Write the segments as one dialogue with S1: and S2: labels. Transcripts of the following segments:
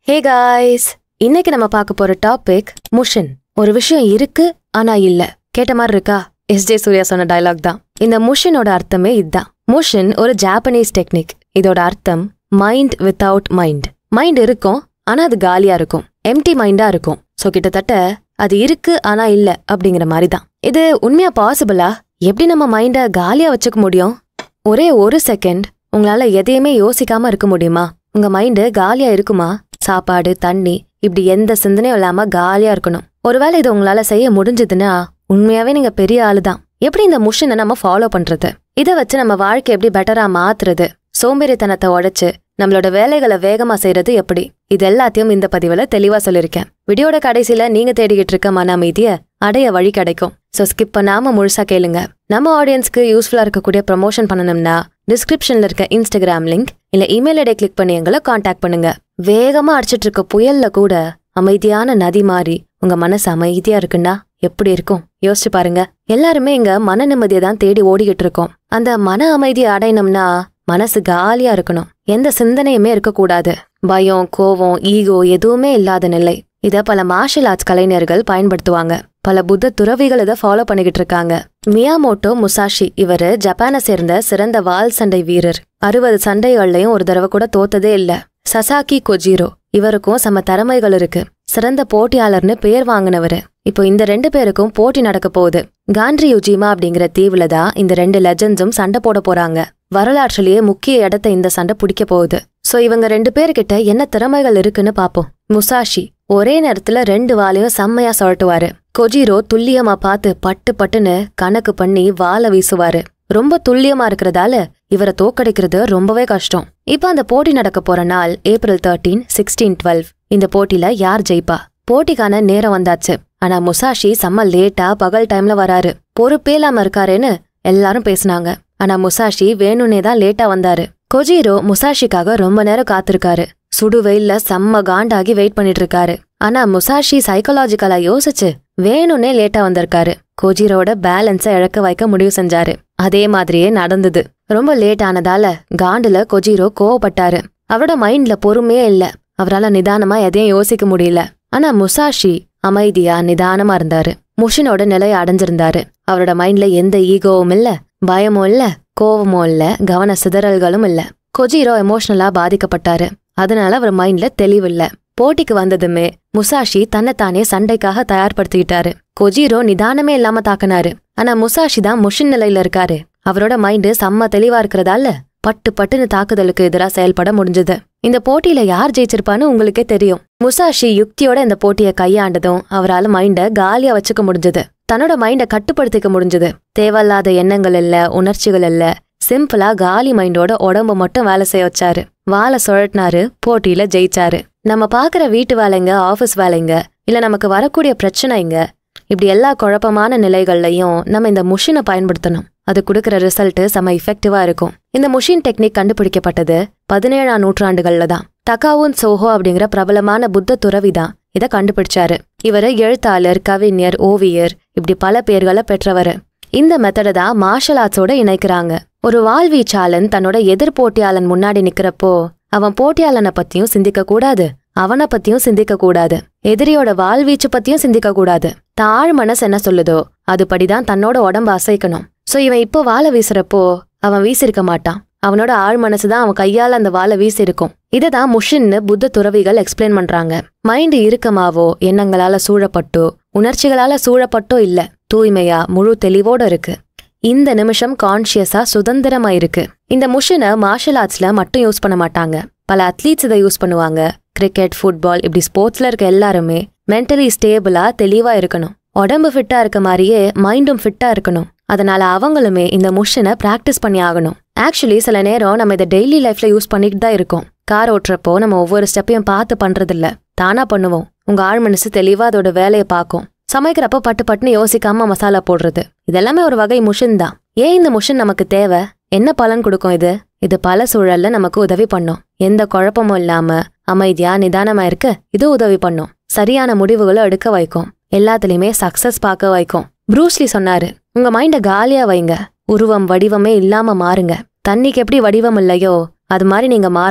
S1: hey guys இன்னைக்கு நம்ம பார்க்க போற டாபிக் முஷன் ஒரு விஷயம் இருக்கு ஆனா இல்ல கேட்ட மாதிரி இருக்கா எஸ் ஜே சூர்யா சொன்ன டயலாக் தான் இந்த முஷனோட அர்த்தமே இதுதான் முஷன் ஒரு ஜாப்பனீஸ் டெக்னிக் இதோட அர்த்தம் மைண்ட் வித்தவுட் மைண்ட் மைண்ட் இருக்கும் ஆனா அது காலியா இருக்கும் எம்டி மைண்டா இருக்கும் சோ கிட்டத்தட்ட அது இருக்கு ஆனா இல்ல அப்படிங்கிற மாதிரி தான் இது உண்மையா பாசிபிளா எப்படி நம்ம மைண்ட காலியா வச்சுக்க முடியும் ஒரே ஒரு செகண்ட் உங்களால எதையுமே யோசிக்காம இருக்க முடியுமா உங்க மைண்டு காலியா இருக்குமா சாப்பாடு தண்ணி இப்படி எந்த சிந்தனையும் இல்லாம காலியா இருக்கணும் ஒருவேளை இது உங்களால செய்ய முடிஞ்சதுன்னா உண்மையாவே நீங்க பெரிய ஆளு தான் எப்படி இந்த முஷனை நம்ம ஃபாலோ பண்றது இதை வச்சு நம்ம வாழ்க்கை எப்படி பெட்டரா மாத்துறது சோம்பேறித்தனத்தை உடைச்சு நம்மளோட வேலைகளை வேகமா செய்யறது எப்படி இது எல்லாத்தையும் இந்த பதிவுல தெளிவா சொல்லியிருக்கேன் வீடியோட கடைசியில நீங்க தேடிக்கிட்டு இருக்க மன அமைதிய அடைய வழி கிடைக்கும் சோ ஸ்கிப் பண்ணாம முழுசா கேளுங்க நம்ம ஆடியன்ஸ்க்கு யூஸ்ஃபுல்லா இருக்கக்கூடிய ப்ரமோஷன் பண்ணணும்னா டிஸ்கிரிப்ஷன்ல இருக்க இன்ஸ்டாகிராம் லிங்க் இல்ல இமெயில் ஐடி கிளிக் பண்ணி எங்களை காண்டாக்ட் பண்ணுங்க வேகமா அடிச்சிட்டு இருக்க புயல்ல கூட அமைதியான நதி மாதிரி உங்க மனசு அமைதியா இருக்குன்னா எப்படி இருக்கும் யோசிச்சு பாருங்க எல்லாருமே இங்க மன நிம்மதியை தான் தேடி ஓடிக்கிட்டு இருக்கோம் அந்த மன அமைதியை அடையணும்னா மனசு காலியா இருக்கணும் எந்த சிந்தனையுமே இருக்கக்கூடாது பயம் கோவம் ஈகோ எதுவுமே இல்லாத நிலை இத பல மார்ஷல் ஆர்ட்ஸ் கலைஞர்கள் பயன்படுத்துவாங்க பல புத்த துறவிகள் இதை ஃபாலோ பண்ணிக்கிட்டு இருக்காங்க மியாமோட்டோ முசாஷி இவரு ஜப்பானை சேர்ந்த சிறந்த வால் சண்டை வீரர் அறுபது சண்டைகள்லயும் ஒரு தடவை கூட தோத்ததே இல்ல சசாக்கி கொஜிரோ இவருக்கும் சம திறமைகள் இருக்கு சிறந்த போட்டியாளர்னு பேர் வாங்கினவரு இப்போ இந்த ரெண்டு பேருக்கும் போட்டி நடக்க போகுது காண்ட்ரி யுஜிமா அப்படிங்கிற தீவுல தான் இந்த ரெண்டு லெஜண்ட்ஸும் சண்டை போட போறாங்க வரலாற்றிலேயே முக்கிய இடத்தை இந்த சண்டை பிடிக்க போகுது சோ இவங்க ரெண்டு பேர்கிட்ட என்ன திறமைகள் இருக்குன்னு பாப்போம் முசாஷி ஒரே நேரத்துல ரெண்டு வாளையும் செம்மையா சுழட்டுவாரு கொஜிரோ துல்லியமா பார்த்து பட்டு பட்டுன்னு கணக்கு பண்ணி வாளை வீசுவாரு ரொம்ப துல்லியமா இருக்கிறதால இவரை தோக்கடிக்கிறது ரொம்பவே கஷ்டம் இப்ப அந்த போட்டி நடக்க போற நாள் ஏப்ரல் தேர்ட்டீன் சிக்ஸ்டீன் டுவெல் இந்த போட்டியில யார் ஜெயிப்பா போட்டிக்கான நேரம் வந்தாச்சு ஆனா முசாஷி செம்ம லேட்டா பகல் டைம்ல வராரு பொறுப்பே இல்லாம இருக்காருன்னு எல்லாரும் பேசுனாங்க ஆனா முசாஷி வேணும்னே தான் லேட்டா வந்தாரு கொஜிரோ முசாஷிக்காக ரொம்ப நேரம் காத்திருக்காரு சுடு வெயில்ல செம்ம காண்டாகி வெயிட் பண்ணிட்டு இருக்காரு ஆனா முசாஷி சைக்கலாஜிக்கலா யோசிச்சு வேணும்னே லேட்டா வந்திருக்காரு கொஜிரோட பேலன்ஸை இழக்க வைக்க முடிவு செஞ்சாரு அதே மாதிரியே நடந்தது ரொம்ப லேட் ஆனதால காண்டுல கொஜிரோ கோவப்பட்டாரு அவரோட மைண்ட்ல பொறுமையே இல்ல அவரால நிதானமா எதையும் யோசிக்க முடியல ஆனா முசாஷி அமைதியா நிதானமா இருந்தாரு முஷினோட நிலைய அடைஞ்சிருந்தாரு அவரோட மைண்ட்ல எந்த ஈகோவும் இல்ல பயமும் இல்ல கோவமும் இல்ல கவன சிதறல்களும் இல்ல கொஜிரோ எமோஷனலா பாதிக்கப்பட்டாரு அதனால அவர் மைண்ட்ல தெளிவில்ல போட்டிக்கு வந்ததுமே முசாஷி தன்னைத்தானே சண்டைக்காக தயார்படுத்திக்கிட்டாரு கொஜிரோ நிதானமே இல்லாம தாக்குனாரு ஆனா முசாஷி தான் முஷின் நிலையில இருக்காரு அவரோட மைண்டு செம்ம தெளிவா இருக்கிறதால பட்டு பட்டுன்னு தாக்குதலுக்கு எதிரா செயல்பட முடிஞ்சது இந்த போட்டியில யார் ஜெயிச்சிருப்பான்னு உங்களுக்கே தெரியும் முசாஷி யுக்தியோட இந்த போட்டியை கையாண்டதும் அவரால மைண்ட காலியா வச்சுக்க முடிஞ்சது தன்னோட மைண்ட கட்டுப்படுத்திக்க முடிஞ்சது தேவையில்லாத எண்ணங்கள் இல்ல உணர்ச்சிகள் இல்ல சிம்பிளா காலி மைண்டோட உடம்ப மட்டும் வேலை செய்ய வச்சாரு வாழை சுழட்டினாரு போட்டியில ஜெயிச்சாரு நம்ம பாக்குற வீட்டு வேலைங்க ஆபீஸ் வேலைங்க இல்ல நமக்கு வரக்கூடிய பிரச்சனைங்க இப்படி எல்லா குழப்பமான நிலைகள்லயும் நம்ம இந்த முஷினை பயன்படுத்தணும் அது கொடுக்கிற ரிசல்ட் செம இஃபெக்டிவா இருக்கும் இந்த முஷின் டெக்னிக் கண்டுபிடிக்கப்பட்டது பதினேழாம் நூற்றாண்டுகள்ல தான் தகாவுன் சோஹோ அப்படிங்கிற பிரபலமான புத்த துறவி தான் இதை கண்டுபிடிச்சாரு இவரு எழுத்தாளர் கவிஞர் ஓவியர் இப்படி பல பேர்களை பெற்றவர் இந்த மெத்தடை தான் மார்ஷல் ஆர்ட்ஸோட இணைக்கிறாங்க ஒரு வாழ்வீச்சாளன் தன்னோட எதிர் போட்டியாளன் முன்னாடி நிக்கிறப்போ அவன் போட்டியாளனை பத்தியும் சிந்திக்க கூடாது அவனை பத்தியும் சிந்திக்க கூடாது எதிரியோட வாழ்வீச்சு பத்தியும் சிந்திக்க கூடாது தாழ் மனசு என்ன சொல்லுதோ அதுபடிதான் தன்னோட உடம்ப அசைக்கணும் சோ இவன் இப்போ வாழை வீசுறப்போ அவன் வீசிருக்க மாட்டான் அவனோட ஆழ் மனசுதான் அவன் கையால அந்த வாழை வீசிருக்கும் இததான் முஷின்னு புத்த துறவிகள் எக்ஸ்பிளைன் பண்றாங்க மைண்ட் இறுக்கமாவோ எண்ணங்களால சூழப்பட்டோ உணர்ச்சிகளால சூழப்பட்டோ இல்ல தூய்மையா முழு தெளிவோட இருக்கு இந்த நிமிஷம் கான்ஷியஸா சுதந்திரமா இருக்கு இந்த முஷனை மார்ஷல் ஆர்ட்ஸ்ல மட்டும் யூஸ் பண்ண மாட்டாங்க பல அத்லீட்ஸ் இதை யூஸ் பண்ணுவாங்க கிரிக்கெட் ஃபுட்பால் இப்படி ஸ்போர்ட்ஸ்ல இருக்க எல்லாருமே மென்டலி ஸ்டேபிளா தெளிவா இருக்கணும் உடம்பு ஃபிட்டா இருக்க மாதிரியே மைண்டும் ஃபிட்டா இருக்கணும் அதனால அவங்களுமே இந்த முஷனை பிராக்டிஸ் பண்ணி ஆகணும் ஆக்சுவலி சில நேரம் நம்ம இதை டெய்லி லைஃப்ல யூஸ் பண்ணிட்டு தான் இருக்கோம் கார் ஓட்டுறப்போ நம்ம ஒவ்வொரு ஸ்டெப்பையும் பார்த்து பண்றதில்ல தானா பண்ணுவோம் உங்க ஆழ் மனசு தெளிவா அதோட வேலையை பார்க்கும் சமைக்கிறப்ப பட்டு பட்டுன்னு யோசிக்காம மசாலா போடுறது இதெல்லாமே ஒரு வகை முஷின் தான் ஏன் இந்த முஷின் நமக்கு தேவை என்ன பலன் கொடுக்கும் இது இது பல சூழல்ல நமக்கு உதவி பண்ணும் எந்த குழப்பமும் இல்லாம அமைதியா நிதானமா இருக்க இது உதவி பண்ணும் சரியான முடிவுகளை எடுக்க வைக்கும் எல்லாத்துலயுமே சக்சஸ் பார்க்க வைக்கும் ப்ரூஸ்லி சொன்னாரு உங்க மைண்ட காலியா வைங்க உருவம் வடிவமே இல்லாம மாறுங்க தண்ணிக்கு எப்படி வடிவம் இல்லையோ அது மாதிரி நீங்க மாறணும்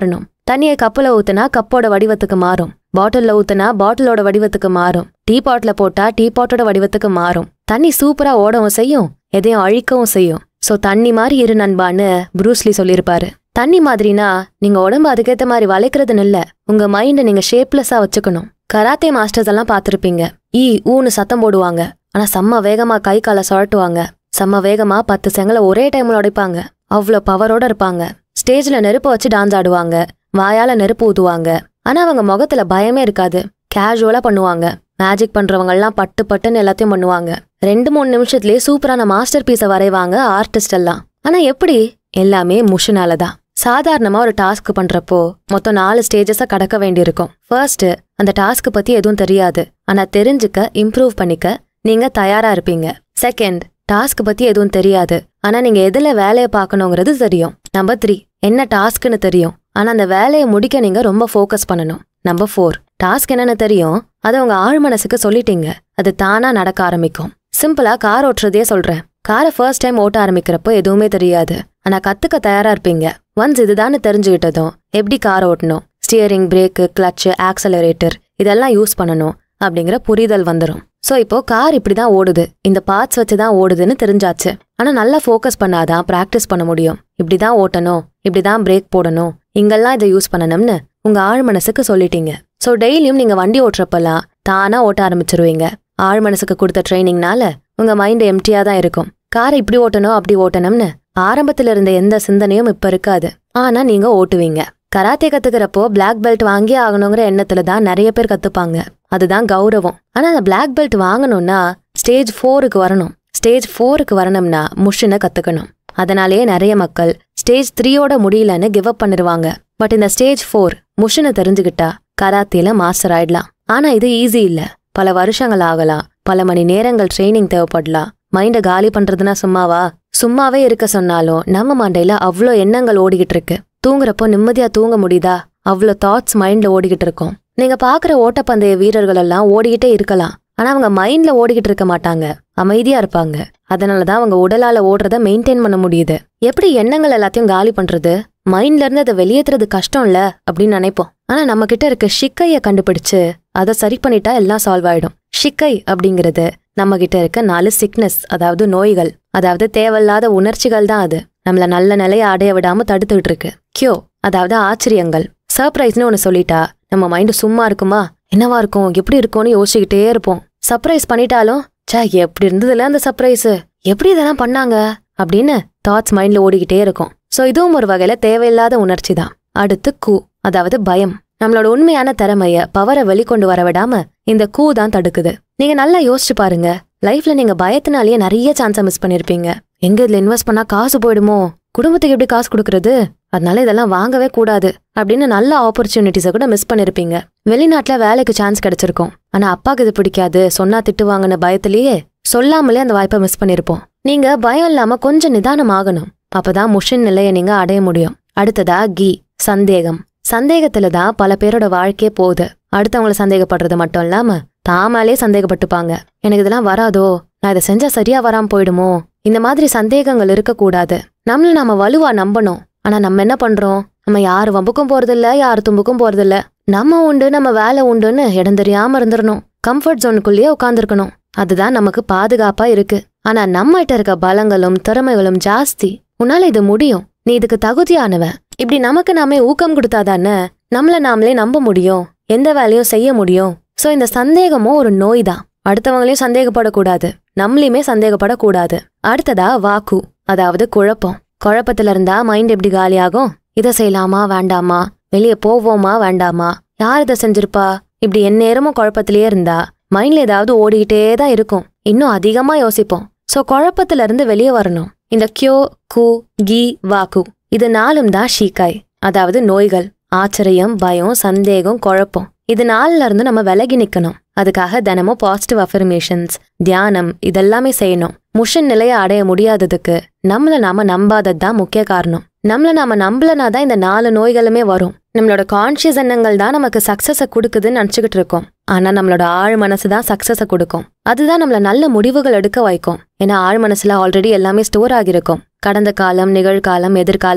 S1: தண்ணியை கப்புல ஊத்துனா கப்போட வடிவத்துக்கு மாறும் பாட்டில்ல ஊத்துனா பாட்டிலோட வடிவத்துக்கு மாறும் டீ பாட்ல போட்டா டீ பாட்டோட வடிவத்துக்கு மாறும் தண்ணி சூப்பரா ஓடவும் செய்யும் எதையும் அழிக்கவும் செய்யும் சோ தண்ணி மாதிரி இரு நண்பான்னு ப்ரூஸ்லி சொல்லியிருப்பாரு தண்ணி மாதிரினா நீங்க உடம்பு அதுக்கேத்த மாதிரி வளைக்கிறதுன்னு இல்ல உங்க மைண்டை நீங்க ஷேப்லெஸ்ஸா வச்சுக்கணும் கராத்தே மாஸ்டர்ஸ் எல்லாம் பார்த்திருப்பீங்க ஈ ஊன்னு சத்தம் போடுவாங்க ஆனா செம்ம வேகமா கை காலை சுழட்டுவாங்க செம்ம வேகமா பத்து செங்கலை ஒரே டைம்ல உடைப்பாங்க அவ்வளோ பவரோட இருப்பாங்க ஸ்டேஜ்ல நெருப்பு வச்சு டான்ஸ் ஆடுவாங்க வாயால நெருப்பு ஊதுவாங்க ஆனா அவங்க முகத்துல பயமே இருக்காது கேஷுவலா பண்ணுவாங்க மேஜிக் பண்றவங்க எல்லாம் பட்டு பட்டுன்னு எல்லாத்தையும் பண்ணுவாங்க ரெண்டு மூணு நிமிஷத்துலயே சூப்பரான மாஸ்டர் பீஸை வரைவாங்க ஆர்டிஸ்ட் எல்லாம் ஆனா எப்படி எல்லாமே முஷனால தான் சாதாரணமா ஒரு டாஸ்க் பண்றப்போ மொத்தம் நாலு ஸ்டேஜஸா கடக்க வேண்டியிருக்கும் ஃபர்ஸ்ட் அந்த டாஸ்க் பத்தி எதுவும் தெரியாது ஆனா தெரிஞ்சுக்க இம்ப்ரூவ் பண்ணிக்க நீங்க தயாரா இருப்பீங்க செகண்ட் டாஸ்க் பத்தி எதுவும் தெரியாது ஆனா நீங்க எதுல வேலையை பார்க்கணுங்கிறது தெரியும் நம்பர் த்ரீ என்ன டாஸ்க்னு தெரியும் ஆனா அந்த வேலையை முடிக்க நீங்க ரொம்ப ஃபோக்கஸ் பண்ணணும் நம்பர் ஃபோர் டாஸ்க் என்னன்னு தெரியும் அதை உங்க ஆழ் மனசுக்கு சொல்லிட்டீங்க அது தானா நடக்க ஆரம்பிக்கும் சிம்பிளா கார் ஓட்டுறதே சொல்றேன் காரை ஃபர்ஸ்ட் டைம் ஓட்ட ஆரம்பிக்கிறப்போ எதுவுமே தெரியாது ஆனா கத்துக்க தயாரா இருப்பீங்க ஒன்ஸ் இதுதான்னு தெரிஞ்சுக்கிட்டதும் எப்படி கார் ஓட்டணும் ஸ்டியரிங் பிரேக்கு கிளட்ச் ஆக்சலரேட்டர் இதெல்லாம் யூஸ் பண்ணணும் அப்படிங்கிற புரிதல் வந்துடும் சோ இப்போ கார் இப்படிதான் ஓடுது இந்த பார்ட்ஸ் வச்சு தான் ஓடுதுன்னு தெரிஞ்சாச்சு ஆனா நல்லா ஃபோக்கஸ் பண்ணாதான் பிராக்டிஸ் பண்ண முடியும் இப்படிதான் ஓட்டணும் இப்படிதான் பிரேக் போடணும் இங்கெல்லாம் இதை யூஸ் பண்ணணும்னு உங்க ஆழ் மனசுக்கு சொல்லிட்டீங்க சோ டெய்லியும் நீங்க வண்டி ஓட்டுறப்பெல்லாம் தானா ஓட்ட ஆரம்பிச்சிருவீங்க ஆழ் மனசுக்கு கொடுத்த ட்ரைனிங்னால உங்க மைண்ட் எம்டியா தான் இருக்கும் காரை இப்படி ஓட்டணும் அப்படி ஓட்டணும்னு ஆரம்பத்துல இருந்த எந்த சிந்தனையும் இப்ப இருக்காது ஆனா நீங்க ஓட்டுவீங்க கராத்தே கத்துக்கிறப்போ பிளாக் பெல்ட் வாங்கி ஆகணுங்கிற எண்ணத்துல தான் நிறைய பேர் கத்துப்பாங்க அதுதான் கௌரவம் ஆனா அந்த பிளாக் பெல்ட் வாங்கணும்னா ஸ்டேஜ் ஃபோருக்கு வரணும் ஸ்டேஜ் ஃபோருக்கு வரணும்னா முஷினை கத்துக்கணும் அதனாலேயே நிறைய மக்கள் ஸ்டேஜ் த்ரீயோட முடியலன்னு கிவ் அப் பண்ணிருவாங்க பட் இந்த ஸ்டேஜ் ஃபோர் முஷினை தெரிஞ்சுக்கிட்டா கராத்தேல மாஸ்டர் ஆயிடலாம் ஆனா இது ஈஸி இல்ல பல வருஷங்கள் ஆகலாம் பல மணி நேரங்கள் ட்ரைனிங் தேவைப்படலாம் மைண்டை காலி பண்றதுனா சும்மாவா சும்மாவே இருக்க சொன்னாலும் நம்ம மண்டையில அவ்வளோ எண்ணங்கள் ஓடிக்கிட்டு இருக்கு தூங்குறப்போ நிம்மதியா தூங்க முடியுதா அவ்வளோ தாட்ஸ் மைண்ட்ல ஓடிக்கிட்டு இருக்கும் நீங்க பாக்குற ஓட்டப்பந்தய வீரர்கள் எல்லாம் ஓடிக்கிட்டே இருக்கலாம் ஆனா அவங்க மைண்ட்ல ஓடிக்கிட்டு இருக்க மாட்டாங்க அமைதியா இருப்பாங்க அதனாலதான் அவங்க உடலால ஓடுறத மெயின்டைன் பண்ண முடியுது எப்படி எண்ணங்கள் எல்லாத்தையும் காலி பண்றது மைண்ட்ல இருந்து அதை வெளியேத்துறது கஷ்டம் இல்ல அப்படின்னு நினைப்போம் ஆனா நம்ம கிட்ட இருக்க ஷிக்கைய கண்டுபிடிச்சு அதை சரி பண்ணிட்டா எல்லாம் சால்வ் ஆயிடும் ஷிக்கை அப்படிங்கிறது நம்ம கிட்ட இருக்க நாலு சிக்னஸ் அதாவது நோய்கள் அதாவது தேவையில்லாத உணர்ச்சிகள் தான் அது நம்மள நல்ல நிலைய அடைய விடாம தடுத்துட்டு இருக்கு கியோ அதாவது ஆச்சரியங்கள் சர்ப்ரைஸ்னு ஒன்னு சொல்லிட்டா நம்ம மைண்ட் சும்மா இருக்குமா என்னவா இருக்கும் எப்படி இருக்கும்னு யோசிச்சுக்கிட்டே இருப்போம் சர்ப்ரைஸ் பண்ணிட்டாலும் சே எப்படி இருந்ததுல அந்த சர்ப்ரைஸ் எப்படி இதெல்லாம் பண்ணாங்க அப்படின்னு தாட்ஸ் மைண்ட்ல ஓடிக்கிட்டே இருக்கும் சோ இதுவும் ஒரு வகையில தேவையில்லாத உணர்ச்சி தான் அடுத்து கூ அதாவது பயம் நம்மளோட உண்மையான திறமைய பவரை வெளிக்கொண்டு வர விடாம இந்த கூ தான் தடுக்குது நீங்க நல்லா யோசிச்சு பாருங்க லைஃப்ல நீங்க பயத்தினாலேயே நிறைய சான்ஸை மிஸ் பண்ணிருப்பீங்க எங்க இதுல இன்வெஸ்ட் பண்ணா காசு போயிடுமோ குடும்பத்துக்கு எப்படி காசு கொடுக்கறது அதனால இதெல்லாம் வாங்கவே கூடாது அப்படின்னு நல்ல ஆப்பர்ச்சுனிட்டிஸை கூட மிஸ் பண்ணிருப்பீங்க வெளிநாட்டுல வேலைக்கு சான்ஸ் கிடைச்சிருக்கும் ஆனா அப்பாக்கு இது பிடிக்காது சொன்னா திட்டுவாங்கன்னு பயத்திலேயே சொல்லாமலே அந்த வாய்ப்பை மிஸ் பண்ணிருப்போம் நீங்க பயம் இல்லாம கொஞ்சம் நிதானம் ஆகணும் அப்பதான் முஷின் நிலையை நீங்க அடைய முடியும் அடுத்ததா கீ சந்தேகம் சந்தேகத்துல தான் பல பேரோட வாழ்க்கையே போகுது அடுத்தவங்கள சந்தேகப்படுறது மட்டும் இல்லாம தாமாலே சந்தேகப்பட்டுப்பாங்க எனக்கு இதெல்லாம் வராதோ நான் இதை செஞ்சா சரியா வராம போயிடுமோ இந்த மாதிரி சந்தேகங்கள் இருக்கக்கூடாது நம்மள நாம வலுவா நம்பணும் ஆனா நம்ம என்ன பண்றோம் நம்ம யார் வம்புக்கும் போறதில்ல யார் தும்புக்கும் போறதில்ல நம்ம உண்டு நம்ம வேலை உண்டுன்னு இடம் தெரியாம இருந்துடணும் கம்ஃபர்ட் ஜோனுக்குள்ளேயே உட்காந்துருக்கணும் அதுதான் நமக்கு பாதுகாப்பா இருக்கு ஆனா நம்மகிட்ட இருக்க பலங்களும் திறமைகளும் ஜாஸ்தி உன்னால இது முடியும் நீ இதுக்கு தகுதியானவன் இப்படி நமக்கு நாமே ஊக்கம் கொடுத்தாதானே நம்மள நாமளே நம்ப முடியும் எந்த வேலையும் செய்ய முடியும் சோ இந்த சந்தேகமும் ஒரு நோய் தான் அடுத்தவங்களையும் சந்தேகப்படக்கூடாது நம்மளையுமே சந்தேகப்படக்கூடாது அடுத்ததா வாக்கு அதாவது குழப்பம் குழப்பத்துல இருந்தா மைண்ட் எப்படி காலியாகும் இதை செய்யலாமா வேண்டாமா வெளியே போவோமா வேண்டாமா யார் இதை செஞ்சிருப்பா இப்படி எந்நேரமும் குழப்பத்திலேயே இருந்தா மைண்ட்ல ஏதாவது ஓடிக்கிட்டே தான் இருக்கும் இன்னும் அதிகமா யோசிப்போம் சோ குழப்பத்துல இருந்து வெளியே வரணும் இந்த கியோ கு கி வாக்கு இது நாலும் தான் ஷீக்காய் அதாவது நோய்கள் ஆச்சரியம் பயம் சந்தேகம் குழப்பம் இது நாலுல இருந்து நம்ம விலகி நிக்கணும் அதுக்காக தினமும் பாசிட்டிவ் அஃபர்மேஷன்ஸ் தியானம் இதெல்லாமே செய்யணும் முஷன் நிலைய அடைய முடியாததுக்கு நம்மள நாம நம்பாதது தான் முக்கிய காரணம் நம்மள நாம நம்பலனா தான் இந்த நாலு நோய்களுமே வரும் நம்மளோட கான்ஷியஸ் எண்ணங்கள் தான் நமக்கு சக்சஸ கொடுக்குதுன்னு நினச்சிக்கிட்டு இருக்கோம் ஆனா நம்மளோட ஆழ் மனசு தான் சக்சஸ கொடுக்கும் அதுதான் நம்மள நல்ல முடிவுகள் எடுக்க வைக்கும் ஏன்னா ஆழ் மனசுல ஆல்ரெடி எல்லாமே ஸ்டோர் ஆகிருக்கும் கடந்த காலம் நிகழ்காலம் எதிர்காலம்னு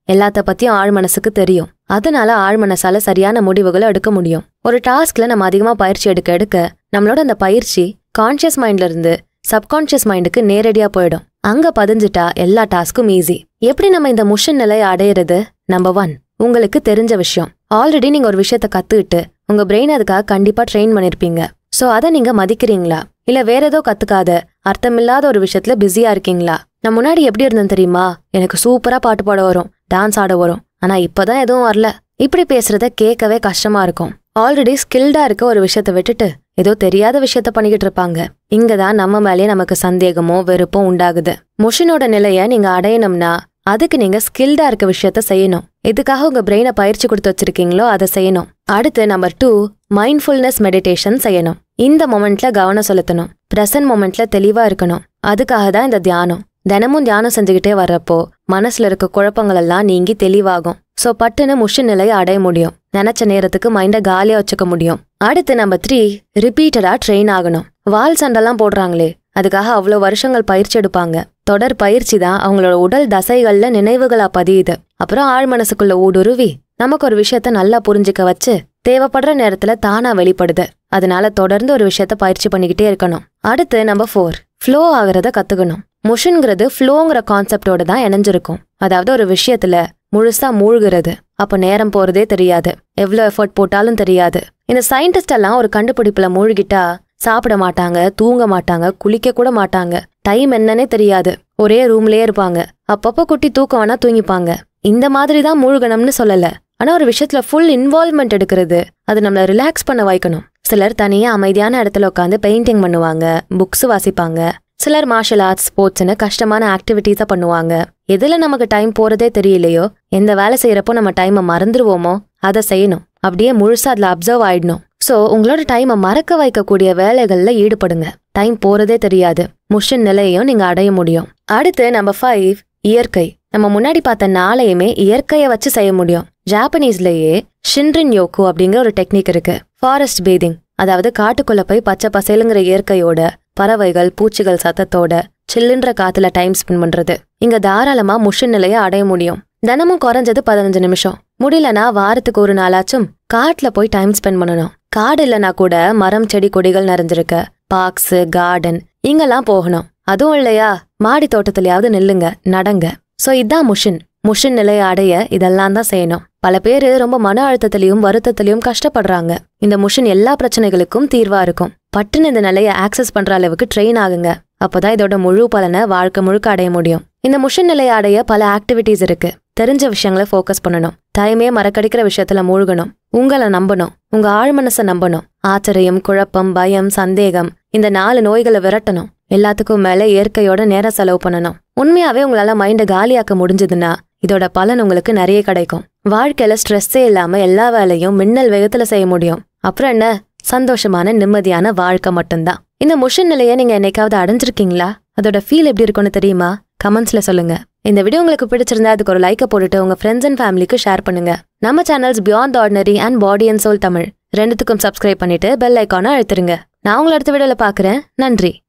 S1: எல்லாத்த பத்தியும் ஆழ் மனசுக்கு தெரியும் அதனால ஆழ் மனசால சரியான முடிவுகளை எடுக்க முடியும் ஒரு டாஸ்க்ல நம்ம அதிகமா பயிற்சி எடுக்க எடுக்க நம்மளோட அந்த பயிற்சி கான்ஷியஸ் மைண்ட்ல இருந்து சப்கான்ஷியஸ் மைண்டுக்கு நேரடியா போயிடும் அங்க பதிஞ்சிட்டா எல்லா டாஸ்க்கும் ஈஸி எப்படி நம்ம இந்த முஷன் நிலையை அடையிறது நம்பர் ஒன் உங்களுக்கு தெரிஞ்ச விஷயம் ஆல்ரெடி நீங்க ஒரு விஷயத்த கத்துக்கிட்டு உங்க பிரெயின் அதுக்காக கண்டிப்பா ட்ரெயின் பண்ணிருப்பீங்க சோ அதை நீங்க மதிக்கிறீங்களா இல்ல வேற ஏதோ கத்துக்காத அர்த்தமில்லாத ஒரு விஷயத்துல பிஸியா இருக்கீங்களா நான் முன்னாடி எப்படி இருந்தேன் தெரியுமா எனக்கு சூப்பரா பாட்டு பாட வரும் டான்ஸ் ஆட வரும் ஆனா இப்பதான் எதுவும் வரல இப்படி பேசுறத கேட்கவே கஷ்டமா இருக்கும் ஆல்ரெடி ஸ்கில்டா இருக்க ஒரு விஷயத்த விட்டுட்டு ஏதோ தெரியாத விஷயத்த பண்ணிக்கிட்டு இருப்பாங்க இங்கதான் நம்ம மேலே நமக்கு சந்தேகமோ வெறுப்போ உண்டாகுது முஷினோட நிலைய நீங்க அடையணும்னா அதுக்கு நீங்க ஸ்கில்டா இருக்க விஷயத்த செய்யணும் எதுக்காக உங்க பிரெயினை பயிற்சி கொடுத்து வச்சிருக்கீங்களோ அதை செய்யணும் அடுத்து நம்பர் டூ மைண்ட்ஃபுல்னஸ் மெடிடேஷன் செய்யணும் இந்த மொமெண்ட்ல கவனம் செலுத்தணும் பிரசன்ட் மொமெண்ட்ல தெளிவா இருக்கணும் அதுக்காக தான் இந்த தியானம் தினமும் தியானம் செஞ்சுக்கிட்டே வர்றப்போ மனசுல இருக்க குழப்பங்கள் எல்லாம் நீங்கி தெளிவாகும் சோ பட்டுன்னு முஷு நிலையை அடைய முடியும் நினைச்ச நேரத்துக்கு மைண்ட காலியா வச்சுக்க முடியும் அடுத்து நம்பர் த்ரீ ரிப்பீட்டடா ட்ரெயின் ஆகணும் வால் சண்டெல்லாம் போடுறாங்களே அதுக்காக அவ்வளோ வருஷங்கள் பயிற்சி எடுப்பாங்க தொடர் பயிற்சி தான் அவங்களோட உடல் தசைகள்ல நினைவுகளா பதியுது அப்புறம் ஆழ் மனசுக்குள்ள ஊடுருவி நமக்கு ஒரு விஷயத்த நல்லா புரிஞ்சுக்க வச்சு தேவைப்படுற நேரத்துல தானா வெளிப்படுது அதனால தொடர்ந்து ஒரு விஷயத்த பயிற்சி பண்ணிக்கிட்டே இருக்கணும் அடுத்து நம்பர் ஃபோர் ஃப்ளோ ஆகுறத கத்துக்கணும் முஷுங்கிறது ஃப்ளோங்கிற கான்செப்டோட தான் இணைஞ்சிருக்கும் அதாவது ஒரு விஷயத்துல முழுசா மூழ்கிறது அப்ப நேரம் போறதே தெரியாது எவ்வளோ எஃபர்ட் போட்டாலும் தெரியாது இந்த சயின்டிஸ்ட் எல்லாம் ஒரு கண்டுபிடிப்புல மூழ்கிட்டா சாப்பிட மாட்டாங்க தூங்க மாட்டாங்க குளிக்க கூட மாட்டாங்க டைம் என்னன்னே தெரியாது ஒரே ரூம்லயே இருப்பாங்க அப்பப்போ குட்டி தூக்கம் வேணா தூங்கிப்பாங்க இந்த மாதிரி தான் மூழ்கணும்னு சொல்லல ஆனா ஒரு விஷயத்துல ஃபுல் இன்வால்வ்மெண்ட் எடுக்கிறது அது நம்மள ரிலாக்ஸ் பண்ண வைக்கணும் சிலர் தனியா அமைதியான இடத்துல உட்காந்து பெயிண்டிங் பண்ணுவாங்க புக்ஸ் வாசிப்பாங்க சிலர் மார்ஷல் ஆர்ட்ஸ் ஸ்போர்ட்ஸ்னு கஷ்டமான ஆக்டிவிட்டீஸை பண்ணுவாங்க எதுல நமக்கு டைம் போறதே தெரியலையோ எந்த வேலை செய்யறப்போ நம்ம டைமை மறந்துருவோமோ அதை செய்யணும் அப்படியே முழுசா அதுல அப்சர்வ் ஆயிடணும் சோ உங்களோட டைமை மறக்க வைக்கக்கூடிய வேலைகள்ல ஈடுபடுங்க டைம் போறதே தெரியாது முஷன் நிலையையும் நீங்க அடைய முடியும் அடுத்து நம்பர் ஃபைவ் இயற்கை நம்ம முன்னாடி பார்த்த நாளையுமே இயற்கையை வச்சு செய்ய முடியும் ஜாப்பனீஸ்லயே ஷின்ரின் யோக்கு அப்படிங்கிற ஒரு டெக்னிக் இருக்கு ஃபாரஸ்ட் பேதிங் அதாவது காட்டுக்குள்ள போய் பச்சை பசேலுங்கிற இயற்கையோட பறவைகள் பூச்சிகள் சத்தத்தோட சில்லுன்ற காத்துல டைம் ஸ்பெண்ட் பண்றது இங்க தாராளமா முஷன் நிலைய அடைய முடியும் தினமும் குறைஞ்சது பதினஞ்சு நிமிஷம் முடியலனா வாரத்துக்கு ஒரு நாளாச்சும் காட்டுல போய் டைம் ஸ்பெண்ட் பண்ணணும் காடு இல்லனா கூட மரம் செடி கொடிகள் நிறைஞ்சிருக்க பார்க்ஸ் கார்டன் இங்கெல்லாம் போகணும் அதுவும் இல்லையா மாடி தோட்டத்திலயாவது நில்லுங்க நடங்க சோ இதான் முஷின் முஷின் நிலைய அடைய இதெல்லாம் தான் செய்யணும் பல பேரு ரொம்ப மன அழுத்தத்திலையும் வருத்தத்திலையும் கஷ்டப்படுறாங்க இந்த முஷின் எல்லா பிரச்சனைகளுக்கும் தீர்வா இருக்கும் பட்டுன்னு இந்த நிலைய ஆக்சஸ் பண்ற அளவுக்கு ட்ரெயின் ஆகுங்க அப்பதான் இதோட முழு பலனை வாழ்க்கை முழுக்க அடைய முடியும் இந்த முஷன் நிலைய அடைய பல ஆக்டிவிட்டீஸ் இருக்கு தெரிஞ்ச விஷயங்களை ஃபோக்கஸ் பண்ணணும் டைமே மறக்கடிக்கிற விஷயத்துல மூழ்கணும் உங்களை நம்பணும் உங்க ஆழ்மனசை நம்பணும் ஆச்சரியம் குழப்பம் பயம் சந்தேகம் இந்த நாலு நோய்களை விரட்டணும் எல்லாத்துக்கும் மேல இயற்கையோட நேரம் செலவு பண்ணணும் உண்மையாவே உங்களால மைண்டை காலியாக்க முடிஞ்சதுன்னா இதோட பலன் உங்களுக்கு நிறைய கிடைக்கும் வாழ்க்கையில ஸ்ட்ரெஸ்ஸே இல்லாம எல்லா வேலையும் மின்னல் வேகத்துல செய்ய முடியும் அப்புறம் என்ன சந்தோஷமான நிம்மதியான வாழ்க்கை மட்டும்தான் இந்த முஷன் நிலையை நீங்க என்னைக்காவது அடைஞ்சிருக்கீங்களா அதோட ஃபீல் எப்படி இருக்கும்னு தெரியுமா கமெண்ட்ஸ்ல சொல்லுங்க இந்த வீடியோ உங்களுக்கு பிடிச்சிருந்தா அதுக்கு ஒரு லைக்கை போட்டுட்டு உங்க ஃப்ரெண்ட்ஸ் அண்ட் ஃபேமிலிக்கு ஷேர் பண்ணுங்க நம்ம channels Beyond Ordinary and Body and Soul Tamil ரெண்டுத்துக்கும் சப்ஸ்கிரைப் பண்ணிட்டு பெல் ஐக்கானை அழுத்துருங்க நான் உங்களை அடுத்த வீடியோல பாக்குறேன் நன்றி